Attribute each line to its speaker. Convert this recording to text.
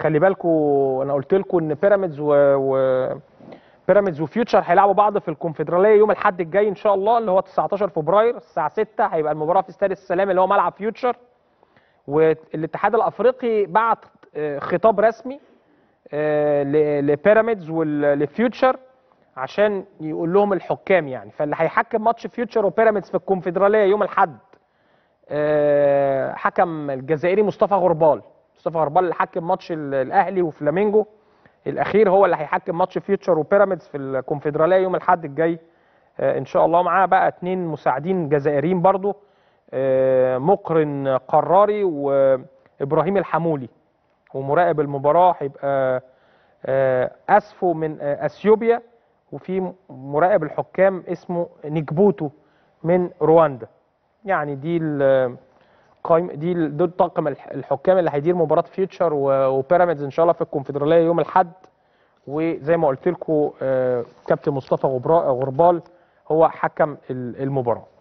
Speaker 1: خلي بالكم انا قلت لكم ان بيراميدز و, و... بيراميدز وفيوتشر هيلعبوا بعض في الكونفدراليه يوم الاحد الجاي ان شاء الله اللي هو 19 فبراير الساعه 6 هيبقى المباراه في استاد السلام اللي هو ملعب فيوتشر والاتحاد الافريقي بعت آه، خطاب رسمي آه، ل- لبيراميدز ولفيوتشر عشان يقول لهم الحكام يعني فاللي هيحكم ماتش فيوتشر وبيراميدز في الكونفدراليه يوم الاحد آه، حكم الجزائري مصطفى غربال مصطفى غربال اللي حكم ماتش ال- الاهلي وفلامينجو الاخير هو اللي هيحكم ماتش فيوتشر وبيراميدز في الكونفدراليه يوم الاحد الجاي آه، ان شاء الله معاه بقى اتنين مساعدين جزائريين برضو آه، مقرن قراري وابراهيم الحمولي ومراقب المباراه هيبقى آه، اسفو من آه، اثيوبيا وفي مراقب الحكام اسمه نيكبوتو من رواندا يعني دي ال- قايم دي ال- دول طاقم الح- الحكام اللي هيدير مباراه فيوتشر و- وبيراميدز ان شاء الله في الكونفدراليه يوم الاحد وزي ما قلت لكم كابتن مصطفى غبرا- غربال هو حكم ال- المباراه